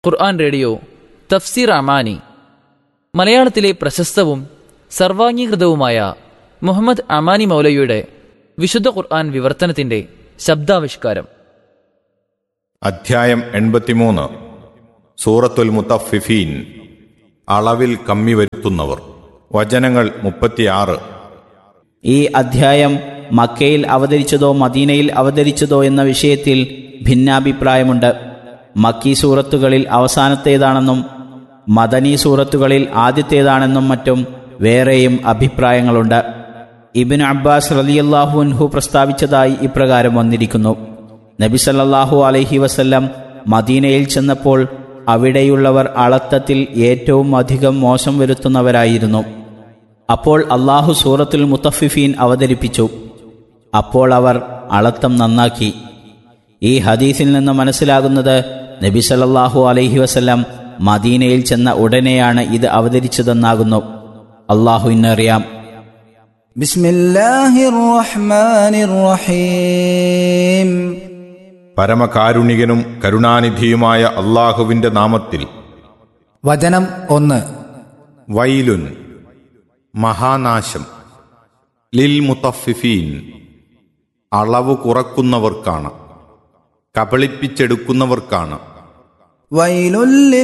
ഖുർആൻ radio തഫ്സീർ അമാനി മലയാളത്തിലെ പ്രശസ്തവും സർവാംഗീകൃതവുമായ മുഹമ്മദ് അമാനി മൗലയുടെ വിശുദ്ധ ഖുർആൻ വിവർത്തനത്തിന്റെ ശബ്ദാവിഷ്കാരം അധ്യായം എൺപത്തിമൂന്ന് സൂറത്തുൽ മുത്തഫിഫീൻ അളവിൽ കമ്മി വരുത്തുന്നവർ വചനങ്ങൾ മുപ്പത്തിയാറ് ഈ അധ്യായം മക്കയിൽ അവതരിച്ചതോ മദീനയിൽ അവതരിച്ചതോ എന്ന വിഷയത്തിൽ ഭിന്നാഭിപ്രായമുണ്ട് മക്കി സൂറത്തുകളിൽ അവസാനത്തേതാണെന്നും മദനി സൂറത്തുകളിൽ ആദ്യത്തേതാണെന്നും മറ്റും വേറെയും അഭിപ്രായങ്ങളുണ്ട് ഇബിൻ അബ്ബാസ് റലിയല്ലാഹു അൻഹു പ്രസ്താവിച്ചതായി ഇപ്രകാരം വന്നിരിക്കുന്നു നബി സല്ലല്ലാഹു അലൈഹി വസല്ലം മദീനയിൽ ചെന്നപ്പോൾ അവിടെയുള്ളവർ അളത്തത്തിൽ ഏറ്റവും അധികം മോശം വരുത്തുന്നവരായിരുന്നു അപ്പോൾ അള്ളാഹു സൂറത്തുൽ മുത്തഫിഫീൻ അവതരിപ്പിച്ചു അപ്പോൾ അവർ അളത്തം നന്നാക്കി ഈ ഹദീസിൽ നിന്ന് മനസ്സിലാകുന്നത് നബി സല്ലല്ലാഹു അലൈഹി വസല്ലം മദീനയിൽ ചെന്ന ഉടനെയാണ് ഇത് അവതരിച്ചതെന്നാകുന്നു അള്ളാഹു ഇന്നറിയാം بسم الله الرحمن الرحيم പരമകാരുണികനും കരുണാനിധിയുമായ അള്ളാഹുവിന്റെ നാമത്തിൽ വചനം ഒന്ന് വൈലുൻ മഹാനാശം ലിൽ മുത്തഫിഫീൻ അളവ് കുറക്കുന്നവർക്കാണ് കബളിപ്പിച്ചെടുക്കുന്നവർക്കാണ് ويل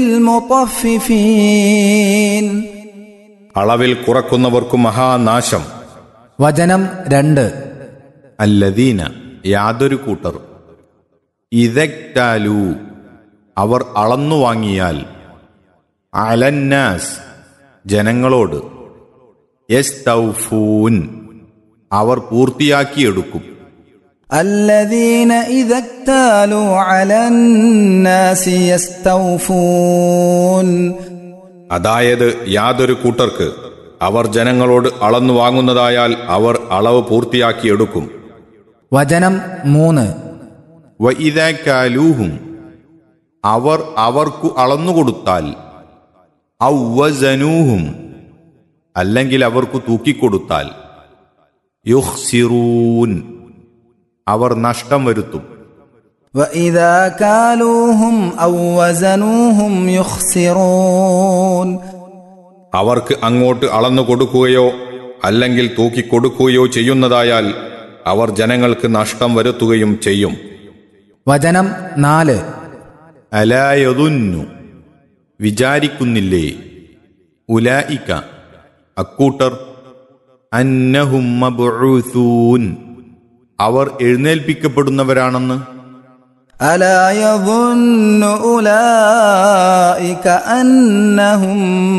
للمطففين അളവിൽ കുറക്കുന്നവർക്കു മഹാനാശം വചനം രണ്ട് അല്ലദീന യാതൊരു കൂട്ടർ ഇതക്താലു അവർ അളന്നു വാങ്ങിയാൽ അലന്നാസ് ജനങ്ങളോട് യസ്തൗഫൂൻ അവർ പൂർത്തിയാക്കിയെടുക്കും الذين إذا اكتالوا على الناس يستوفون അതായത് യാതൊരു കൂട്ടർക്ക് അവർ ജനങ്ങളോട് അളന്നു വാങ്ങുന്നതായാൽ അവർ അളവ് പൂർത്തിയാക്കിയെടുക്കും വചനം മൂന്ന് വഇദാകാലൂഹും അവർ അവർക്കു അളന്നുകൊടുത്താൽ ഔവസനൂഹും അല്ലെങ്കിൽ അവർക്കു തൂക്കിക്കൊടുത്താൽ യുഹ്സിറൂൻ അവർ നഷ്ടം വരുത്തും وإذا كالوهم أو وزنوهم يخسرون അവർക്ക് അങ്ങോട്ട് അളന്നു കൊടുക്കുകയോ അല്ലെങ്കിൽ തൂക്കിക്കൊടുക്കുകയോ ചെയ്യുന്നതായാൽ അവർ ജനങ്ങൾക്ക് നഷ്ടം വരുത്തുകയും ചെയ്യും വചനം നാല് അലായതുന്നു വിചാരിക്കുന്നില്ലേ ഉലായിക്ക അക്കൂട്ടർ അന്നഹും മബ്ഊസൂൻ അവർ എഴുന്നേൽപ്പിക്കപ്പെടുന്നവരാണെന്ന് ألا يظن أولئك أنهم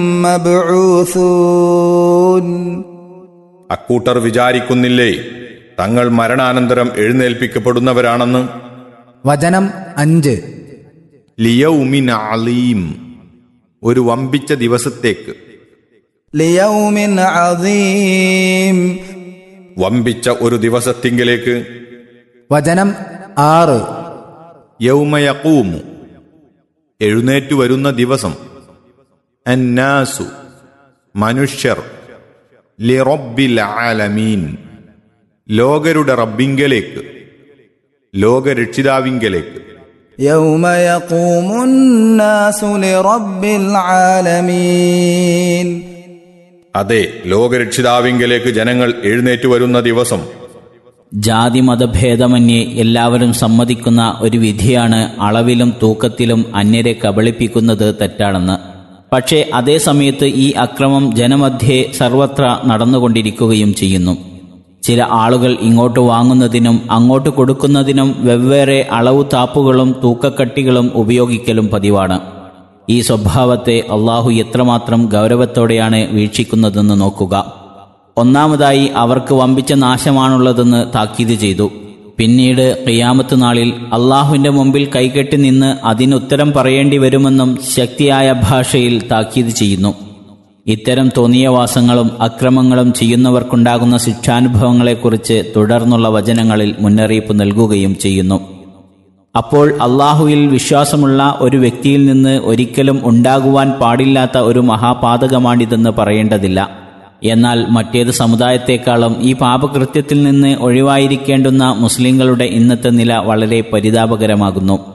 مبعوثون അക്കൂട്ടർ വിചാരിക്കുന്നില്ലേ തങ്ങൾ മരണാനന്തരം എഴുന്നേൽപ്പിക്കപ്പെടുന്നവരാണെന്ന് വചനം അഞ്ച് ലിയൗമിൻ അലീം ഒരു വമ്പിച്ച ദിവസത്തേക്ക് ليوم عظيم വമ്പിച്ച ഒരു ദിവസത്തിങ്കിലേക്ക് വചനം ആറ് യൗമയക്കൂമു എഴുന്നേറ്റു വരുന്ന ദിവസം അന്നാസു മനുഷ്യർ ലിറബ്ബിൽ ആലമീൻ ലോകരുടെ റബ്ബിങ്കലേക്ക് ലോകരക്ഷിതാവിങ്കലേക്ക് يوم يقوم الناس لرب العالمين അതെ ലോകരക്ഷിതാവിങ്കലേക്ക് ജനങ്ങൾ എഴുന്നേറ്റു വരുന്ന ദിവസം ജാതി മതഭേദമന്യേ എല്ലാവരും സമ്മതിക്കുന്ന ഒരു വിധിയാണ് അളവിലും തൂക്കത്തിലും അന്യരെ കബളിപ്പിക്കുന്നത് തെറ്റാണെന്ന് പക്ഷേ അതേ സമയത്ത് ഈ അക്രമം ജനമധ്യേ സർവത്ര നടന്നുകൊണ്ടിരിക്കുകയും ചെയ്യുന്നു ചില ആളുകൾ ഇങ്ങോട്ട് വാങ്ങുന്നതിനും അങ്ങോട്ട് കൊടുക്കുന്നതിനും വെവ്വേറെ അളവു താപ്പുകളും തൂക്കക്കട്ടികളും ഉപയോഗിക്കലും പതിവാണ് ഈ സ്വഭാവത്തെ അള്ളാഹു എത്രമാത്രം ഗൗരവത്തോടെയാണ് വീക്ഷിക്കുന്നതെന്ന് നോക്കുക ഒന്നാമതായി അവർക്ക് വമ്പിച്ച നാശമാണുള്ളതെന്ന് താക്കീത് ചെയ്തു പിന്നീട് ഖിയാമത്ത് നാളിൽ അള്ളാഹുവിന്റെ മുമ്പിൽ കൈകെട്ടി നിന്ന് അതിനുത്തരം പറയേണ്ടി വരുമെന്നും ശക്തിയായ ഭാഷയിൽ താക്കീത് ചെയ്യുന്നു ഇത്തരം തോന്നിയവാസങ്ങളും അക്രമങ്ങളും ചെയ്യുന്നവർക്കുണ്ടാകുന്ന ശിക്ഷാനുഭവങ്ങളെക്കുറിച്ച് തുടർന്നുള്ള വചനങ്ങളിൽ മുന്നറിയിപ്പ് നൽകുകയും ചെയ്യുന്നു അപ്പോൾ അള്ളാഹുവിൽ വിശ്വാസമുള്ള ഒരു വ്യക്തിയിൽ നിന്ന് ഒരിക്കലും ഉണ്ടാകുവാൻ പാടില്ലാത്ത ഒരു മഹാപാതകമാണിതെന്ന് പറയേണ്ടതില്ല എന്നാൽ മറ്റേത് സമുദായത്തെക്കാളും ഈ പാപകൃത്യത്തിൽ നിന്ന് ഒഴിവായിരിക്കേണ്ടുന്ന മുസ്ലിങ്ങളുടെ ഇന്നത്തെ നില വളരെ പരിതാപകരമാകുന്നു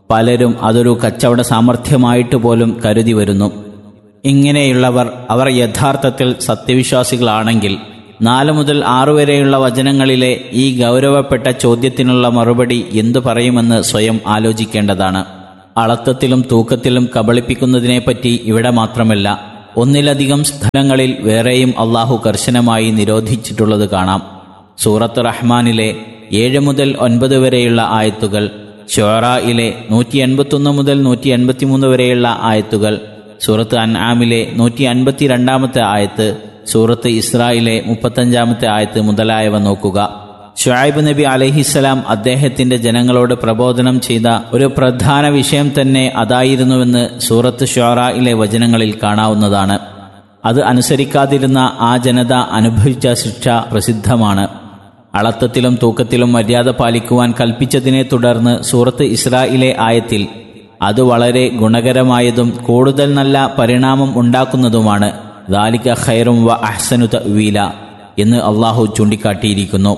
പലരും അതൊരു കച്ചവട സാമർഥ്യമായിട്ട് പോലും കരുതി വരുന്നു ഇങ്ങനെയുള്ളവർ അവർ യഥാർത്ഥത്തിൽ സത്യവിശ്വാസികളാണെങ്കിൽ നാല് മുതൽ ആറു വരെയുള്ള വചനങ്ങളിലെ ഈ ഗൗരവപ്പെട്ട ചോദ്യത്തിനുള്ള മറുപടി എന്തു പറയുമെന്ന് സ്വയം ആലോചിക്കേണ്ടതാണ് അളത്തത്തിലും തൂക്കത്തിലും കബളിപ്പിക്കുന്നതിനെപ്പറ്റി ഇവിടെ മാത്രമല്ല ഒന്നിലധികം സ്ഥലങ്ങളിൽ വേറെയും അള്ളാഹു കർശനമായി നിരോധിച്ചിട്ടുള്ളത് കാണാം സൂറത്ത് റഹ്മാനിലെ ഏഴ് മുതൽ ഒൻപത് വരെയുള്ള ആയത്തുകൾ ഷോറയിലെ നൂറ്റി എൺപത്തൊന്ന് മുതൽ നൂറ്റി എൺപത്തിമൂന്ന് വരെയുള്ള ആയത്തുകൾ സൂറത്ത് അൻആമിലെ നൂറ്റി അൻപത്തി രണ്ടാമത്തെ ആയത്ത് സൂറത്ത് ഇസ്രായിലെ മുപ്പത്തഞ്ചാമത്തെ ആയത്ത് മുതലായവ നോക്കുക ഷുഐബ് നബി അലഹിസ്സലാം അദ്ദേഹത്തിന്റെ ജനങ്ങളോട് പ്രബോധനം ചെയ്ത ഒരു പ്രധാന വിഷയം തന്നെ അതായിരുന്നുവെന്ന് സൂറത്ത് ഷുറായിലെ വചനങ്ങളിൽ കാണാവുന്നതാണ് അത് അനുസരിക്കാതിരുന്ന ആ ജനത അനുഭവിച്ച ശിക്ഷ പ്രസിദ്ധമാണ് അളത്തത്തിലും തൂക്കത്തിലും മര്യാദ പാലിക്കുവാൻ കൽപ്പിച്ചതിനെ തുടർന്ന് സൂറത്ത് ഇസ്രായിലെ ആയത്തിൽ അത് വളരെ ഗുണകരമായതും കൂടുതൽ നല്ല പരിണാമം ഉണ്ടാക്കുന്നതുമാണ് ദാലിക ഖൈറും വ അഹ്സനു തവീല എന്ന് അള്ളാഹു ചൂണ്ടിക്കാട്ടിയിരിക്കുന്നു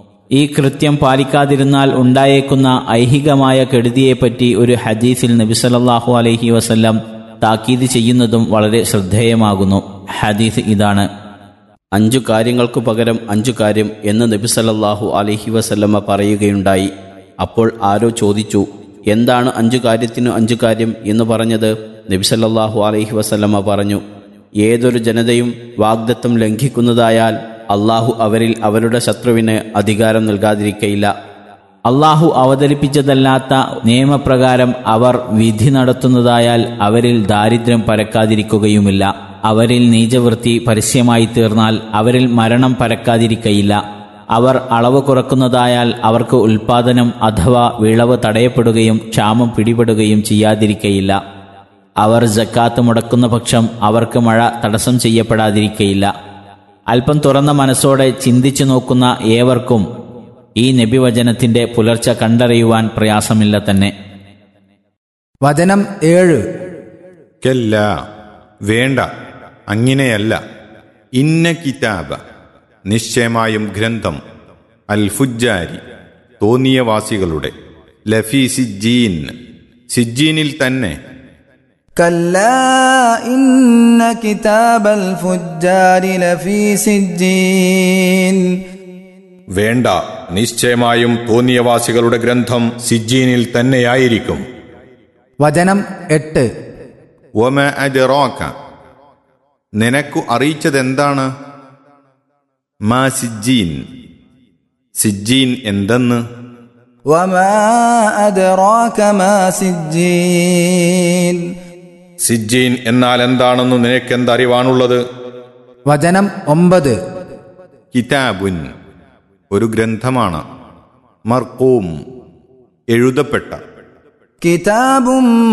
ഈ കൃത്യം പാലിക്കാതിരുന്നാൽ ഉണ്ടായേക്കുന്ന ഐഹികമായ കെടുതിയെപ്പറ്റി ഒരു ഹദീസിൽ നബി സല്ലല്ലാഹു അലൈഹി വസല്ലം താക്കീത് ചെയ്യുന്നതും വളരെ ശ്രദ്ധേയമാകുന്നു ഹദീസ് ഇതാണ് അഞ്ചു കാര്യങ്ങൾക്കു പകരം അഞ്ചു കാര്യം എന്ന് നബി സല്ലല്ലാഹു അലൈഹി വസല്ലമ പറയുകയുണ്ടായി അപ്പോൾ ആരോ ചോദിച്ചു എന്താണ് അഞ്ചു കാര്യത്തിനു അഞ്ചു കാര്യം എന്ന് പറഞ്ഞത് നബി സല്ലല്ലാഹു അലൈഹി വസല്ലമ പറഞ്ഞു ഏതൊരു ജനതയും വാഗ്ദത്തം ലംഘിക്കുന്നതായാൽ അള്ളാഹു അവരിൽ അവരുടെ ശത്രുവിന് അധികാരം നൽകാതിരിക്കയില്ല അള്ളാഹു അവതരിപ്പിച്ചതല്ലാത്ത നിയമപ്രകാരം അവർ വിധി നടത്തുന്നതായാൽ അവരിൽ ദാരിദ്ര്യം പരക്കാതിരിക്കുകയുമില്ല അവരിൽ നീചവൃത്തി പരസ്യമായി തീർന്നാൽ അവരിൽ മരണം പരക്കാതിരിക്കയില്ല അവർ അളവ് കുറക്കുന്നതായാൽ അവർക്ക് ഉൽപാദനം അഥവാ വിളവ് തടയപ്പെടുകയും ക്ഷാമം പിടിപെടുകയും ചെയ്യാതിരിക്കയില്ല അവർ ജക്കാത്ത് മുടക്കുന്ന പക്ഷം അവർക്ക് മഴ തടസ്സം ചെയ്യപ്പെടാതിരിക്കയില്ല അല്പം തുറന്ന മനസ്സോടെ ചിന്തിച്ചു നോക്കുന്ന ഏവർക്കും ഈ നബിവചനത്തിന്റെ പുലർച്ച കണ്ടറിയുവാൻ പ്രയാസമില്ല തന്നെ വചനം ഏഴ് കല്ല വേണ്ട അങ്ങനെയല്ല ഇന്ന കിതാബ നിശ്ചയമായും ഗ്രന്ഥം അൽ ഫുജാരി തോന്നിയവാസികളുടെ ലഫി സിജീൻ സിജീനിൽ തന്നെ كلا إن كتاب الفجار لفي سجين വേണ്ട നിശ്ചയമായും തോന്നിയവാസികളുടെ ഗ്രന്ഥം സിജീനിൽ തന്നെയായിരിക്കും വചനം എട്ട് ഒമ അജറോക്ക നിനക്കു അറിയിച്ചതെന്താണ് മാ സിജീൻ സിജീൻ എന്തെന്ന് وما أدراك ما سجين സിജീൻ എന്നാൽ എന്താണെന്ന് നിനക്കെന്തറിവാണുള്ളത് വചനം ഒമ്പത് കിതാബുൻ ഒരു ഗ്രന്ഥമാണ് മർക്കൂം എഴുതപ്പെട്ട كتاب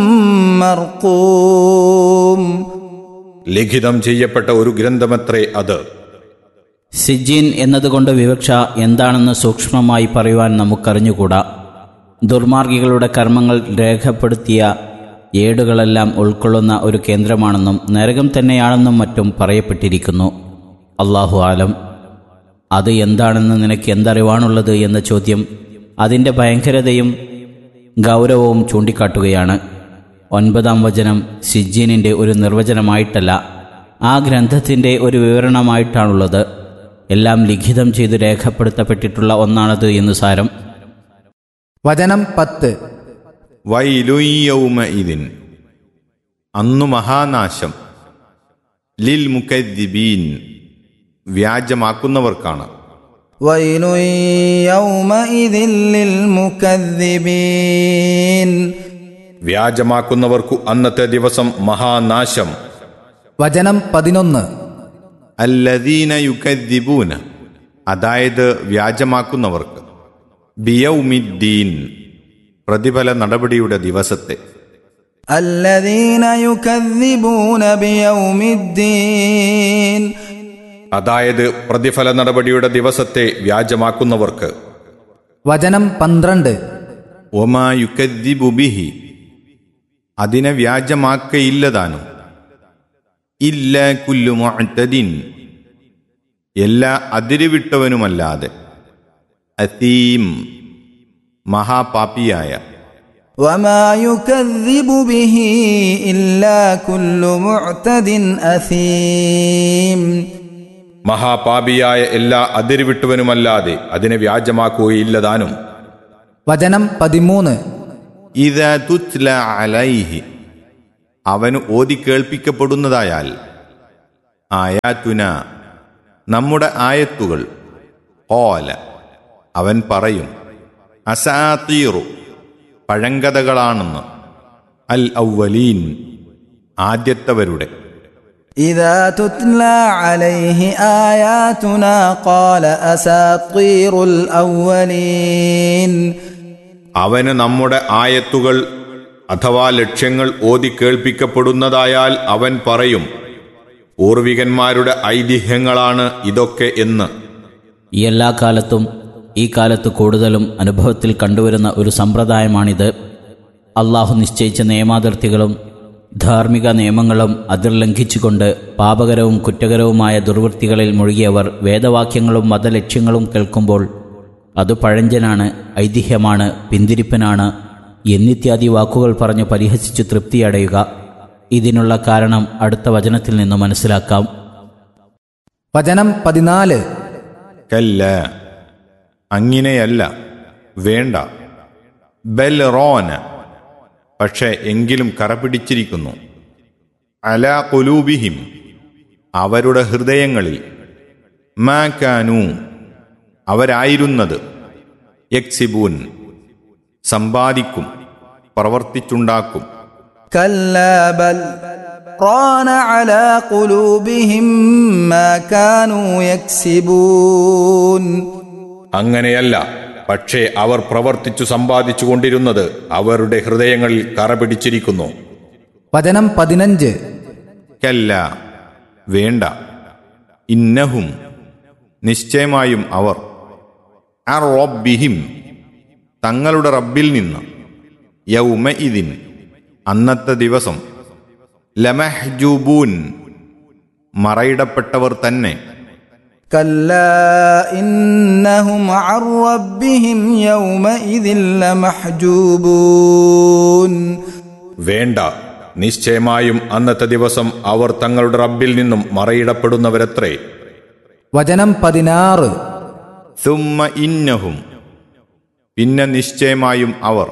مرقوم ലിഖിതം ചെയ്യപ്പെട്ട ഒരു ഗ്രന്ഥമത്രേ അത് സിജിൻ എന്നതുകൊണ്ട് വിവക്ഷ എന്താണെന്ന് സൂക്ഷ്മമായി പറയുവാൻ നമുക്കറിഞ്ഞുകൂടാ ദുർമാർഗികളുടെ കർമ്മങ്ങൾ രേഖപ്പെടുത്തിയ ഏടുകളെല്ലാം ഉൾക്കൊള്ളുന്ന ഒരു കേന്ദ്രമാണെന്നും നരകം തന്നെയാണെന്നും മറ്റും പറയപ്പെട്ടിരിക്കുന്നു അള്ളാഹു ആലം അത് എന്താണെന്ന് നിനക്ക് എന്തറിവാണുള്ളത് എന്ന ചോദ്യം അതിൻ്റെ ഭയങ്കരതയും ഗൗരവവും ചൂണ്ടിക്കാട്ടുകയാണ് ഒൻപതാം വചനം സിജീനിൻ്റെ ഒരു നിർവചനമായിട്ടല്ല ആ ഗ്രന്ഥത്തിൻ്റെ ഒരു വിവരണമായിട്ടാണുള്ളത് എല്ലാം ലിഖിതം ചെയ്ത് രേഖപ്പെടുത്തപ്പെട്ടിട്ടുള്ള ഒന്നാണത് എന്ന് സാരം വചനം പത്ത് വൈലുയ്യൗമ ഇതിൻ അന്നു മഹാനാശം ലിൽ മുക്കദ്ദിബീൻ വ്യാജമാക്കുന്നവർക്കാണ് ويل يومئذ للمكذبين വ്യാജമാക്കുന്നവർക്കു അന്നത്തെ ദിവസം മഹാനാശം വചനം പതിനൊന്ന് അല്ലദീന യുക്കദ്ദിബൂന അതായത് വ്യാജമാക്കുന്നവർക്ക് ബിയൗമിദ്ദീൻ പ്രതിഫല നടപടിയുടെ ദിവസത്തെ الذين يكذبون بيوم الدين അതായത് പ്രതിഫല നടപടിയുടെ ദിവസത്തെ വ്യാജമാക്കുന്നവർക്ക് വചനം പന്ത്രണ്ട് ഒമാ യുക്കദ്ദിബു ബിഹി അതിനെ വ്യാജമാക്കയില്ലതാനും ഇല്ല കുല്ലു മുഅ്തദിൻ എല്ലാ അതിരുവിട്ടവനുമല്ലാതെ അത്തീം മഹാപാപിയായ وما يكذب به إلا كل معتد أثيم മഹാപാപിയായ എല്ലാ അതിരുവിട്ടുവനുമല്ലാതെ അതിനെ വ്യാജമാക്കുകയില്ലതാനും വചനം പതിമൂന്ന് ഇത തുത്ല അലൈഹി അവന് ഓതി കേൾപ്പിക്കപ്പെടുന്നതായാൽ ആയാത്തുന നമ്മുടെ ആയത്തുകൾ ഓല അവൻ പറയും അസാത്തീറു പഴങ്കഥകളാണെന്ന് അൽ ഔവലീൻ ആദ്യത്തവരുടെ إذا تتلى عليه آياتنا قال أساطير الأولين അവന് നമ്മുടെ ആയത്തുകൾ അഥവാ ലക്ഷ്യങ്ങൾ ഓതി കേൾപ്പിക്കപ്പെടുന്നതായാൽ അവൻ പറയും പൂർവികന്മാരുടെ ഐതിഹ്യങ്ങളാണ് ഇതൊക്കെ എന്ന് ഈ എല്ലാ കാലത്തും ഈ കാലത്ത് കൂടുതലും അനുഭവത്തിൽ കണ്ടുവരുന്ന ഒരു സമ്പ്രദായമാണിത് അള്ളാഹു നിശ്ചയിച്ച നിയമാതിർത്തികളും ധാർമ്മിക നിയമങ്ങളും അതിർ ലംഘിച്ചുകൊണ്ട് പാപകരവും കുറ്റകരവുമായ ദുർവൃത്തികളിൽ മുഴുകിയവർ വേദവാക്യങ്ങളും മതലക്ഷ്യങ്ങളും കേൾക്കുമ്പോൾ അത് പഴഞ്ചനാണ് ഐതിഹ്യമാണ് പിന്തിരിപ്പനാണ് എന്നിത്യാദി വാക്കുകൾ പറഞ്ഞു പരിഹസിച്ചു തൃപ്തിയടയുക ഇതിനുള്ള കാരണം അടുത്ത വചനത്തിൽ നിന്ന് മനസ്സിലാക്കാം വചനം പതിനാല് കല്ല അങ്ങനെയല്ല വേണ്ട ബൽ റോന പക്ഷെ എങ്കിലും കറപിടിച്ചിരിക്കുന്നു അല കൊലൂബിഹിം അവരുടെ ഹൃദയങ്ങളിൽ മാക്കാനു അവരായിരുന്നത് യക്സിബൂൻ സമ്പാദിക്കും പ്രവർത്തിച്ചുണ്ടാക്കും كلا بل ران على قلوبهم ما كانوا يكسبون അങ്ങനെയല്ല പക്ഷേ അവർ പ്രവർത്തിച്ചു സമ്പാദിച്ചു കൊണ്ടിരുന്നത് അവരുടെ ഹൃദയങ്ങളിൽ കറ പിടിച്ചിരിക്കുന്നു വചനം പതിനഞ്ച് കല്ല വേണ്ട ഇന്നഹും നിശ്ചയമായും അവർ അർ റബ്ബിഹിം തങ്ങളുടെ റബ്ബിൽ നിന്ന് യൗമ ഇതിൻ അന്നത്തെ ദിവസം ലമഹ്ജൂബൂൻ മറയിടപ്പെട്ടവർ തന്നെ كلا إنهم عن ربهم يومئذ لمحجوبون വേണ്ട നിശ്ചയമായും അന്നത്തെ ദിവസം അവർ തങ്ങളുടെ റബ്ബിൽ നിന്നും മറയിടപ്പെടുന്നവരത്രേ വചനം പതിനാറ് സുമ്മ ഇന്നഹും പിന്നെ നിശ്ചയമായും അവർ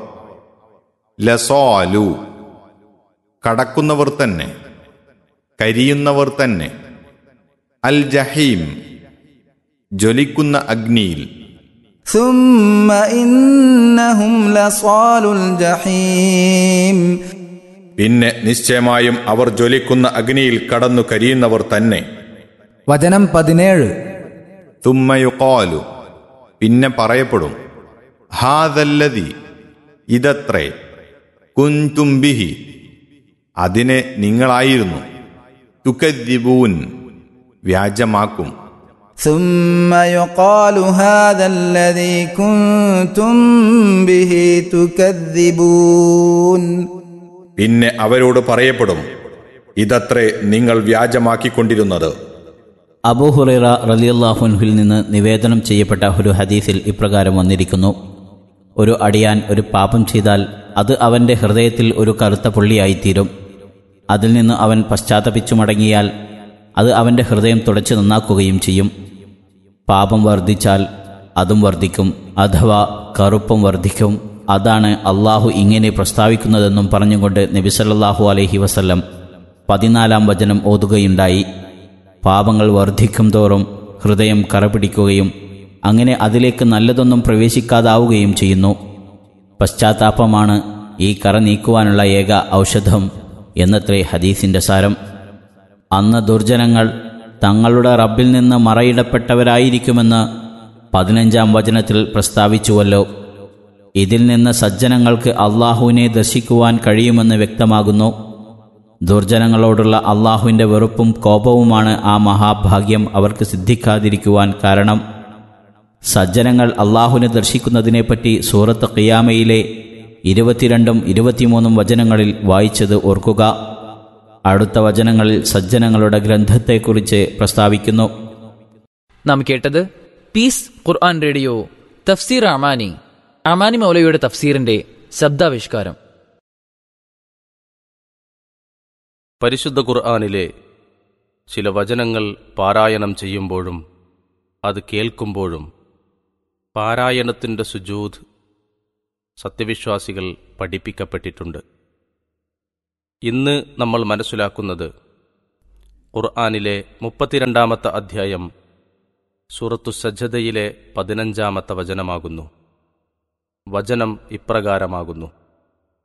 ലസോലു കടക്കുന്നവർ തന്നെ കരിയുന്നവർ തന്നെ അൽ ജഹീം ജ്വലിക്കുന്ന അഗ്നിയിൽ ثم إنهم لصال الجحيم പിന്നെ നിശ്ചയമായും അവർ ജ്വലിക്കുന്ന അഗ്നിയിൽ കടന്നു കരിയുന്നവർ തന്നെ വചനം പതിനേഴ് തുമ്മയുക്കോലു പിന്നെ പറയപ്പെടും ഹാദല്ലതി ഇതത്രേ കുൻതുംബിഹി അതിനെ നിങ്ങളായിരുന്നു തുക്കദ്ദിബൂൻ വ്യാജമാക്കും ثم يقال هذا الذي كنتم به تكذبون പിന്നെ അവരോട് പറയപ്പെടും ഇതത്രേ നിങ്ങൾ വ്യാജമാക്കിക്കൊണ്ടിരുന്നത് അബൂഹുറൈറ റലിയല്ലാഹുൻഹിൽ നിന്ന് നിവേദനം ചെയ്യപ്പെട്ട ഒരു ഹദീസിൽ ഇപ്രകാരം വന്നിരിക്കുന്നു ഒരു അടിയാൻ ഒരു പാപം ചെയ്താൽ അത് അവൻ്റെ ഹൃദയത്തിൽ ഒരു കറുത്ത പുള്ളിയായിത്തീരും അതിൽ നിന്ന് അവൻ പശ്ചാത്തപിച്ചു മടങ്ങിയാൽ അത് അവൻ്റെ ഹൃദയം തുടച്ചു നന്നാക്കുകയും ചെയ്യും പാപം വർദ്ധിച്ചാൽ അതും വർദ്ധിക്കും അഥവാ കറുപ്പും വർദ്ധിക്കും അതാണ് അള്ളാഹു ഇങ്ങനെ പ്രസ്താവിക്കുന്നതെന്നും പറഞ്ഞുകൊണ്ട് നബിസല്ലാഹു അലൈഹി വസല്ലം പതിനാലാം വചനം ഓതുകയുണ്ടായി പാപങ്ങൾ വർദ്ധിക്കും തോറും ഹൃദയം കറപിടിക്കുകയും അങ്ങനെ അതിലേക്ക് നല്ലതൊന്നും പ്രവേശിക്കാതാവുകയും ചെയ്യുന്നു പശ്ചാത്താപമാണ് ഈ കറ നീക്കുവാനുള്ള ഏക ഔഷധം എന്നത്രേ ഹദീസിൻ്റെ സാരം അന്ന് ദുർജനങ്ങൾ തങ്ങളുടെ റബ്ബിൽ നിന്ന് മറയിടപ്പെട്ടവരായിരിക്കുമെന്ന് പതിനഞ്ചാം വചനത്തിൽ പ്രസ്താവിച്ചുവല്ലോ ഇതിൽ നിന്ന് സജ്ജനങ്ങൾക്ക് അള്ളാഹുവിനെ ദർശിക്കുവാൻ കഴിയുമെന്ന് വ്യക്തമാകുന്നു ദുർജനങ്ങളോടുള്ള അള്ളാഹുവിൻ്റെ വെറുപ്പും കോപവുമാണ് ആ മഹാഭാഗ്യം അവർക്ക് സിദ്ധിക്കാതിരിക്കുവാൻ കാരണം സജ്ജനങ്ങൾ അള്ളാഹുവിനെ ദർശിക്കുന്നതിനെപ്പറ്റി സൂറത്ത് ഖിയാമയിലെ ഇരുപത്തിരണ്ടും ഇരുപത്തിമൂന്നും വചനങ്ങളിൽ വായിച്ചത് ഓർക്കുക അടുത്ത വചനങ്ങളിൽ സജ്ജനങ്ങളുടെ ഗ്രന്ഥത്തെക്കുറിച്ച് പ്രസ്താവിക്കുന്നു നാം കേട്ടത് പീസ് ഖുർആൻ റേഡിയോ തഫ്സീർ അമാനി അമാനി മൗലയുടെ തഫ്സീറിന്റെ ശബ്ദാവിഷ്കാരം പരിശുദ്ധ ഖുർആാനിലെ ചില വചനങ്ങൾ പാരായണം ചെയ്യുമ്പോഴും അത് കേൾക്കുമ്പോഴും പാരായണത്തിൻ്റെ സുജൂദ് സത്യവിശ്വാസികൾ പഠിപ്പിക്കപ്പെട്ടിട്ടുണ്ട് ഇന്ന് നമ്മൾ മനസ്സിലാക്കുന്നത് ഖുർആാനിലെ മുപ്പത്തിരണ്ടാമത്തെ അധ്യായം സൂറത്തു സജ്ജതയിലെ പതിനഞ്ചാമത്തെ വചനമാകുന്നു വചനം ഇപ്രകാരമാകുന്നു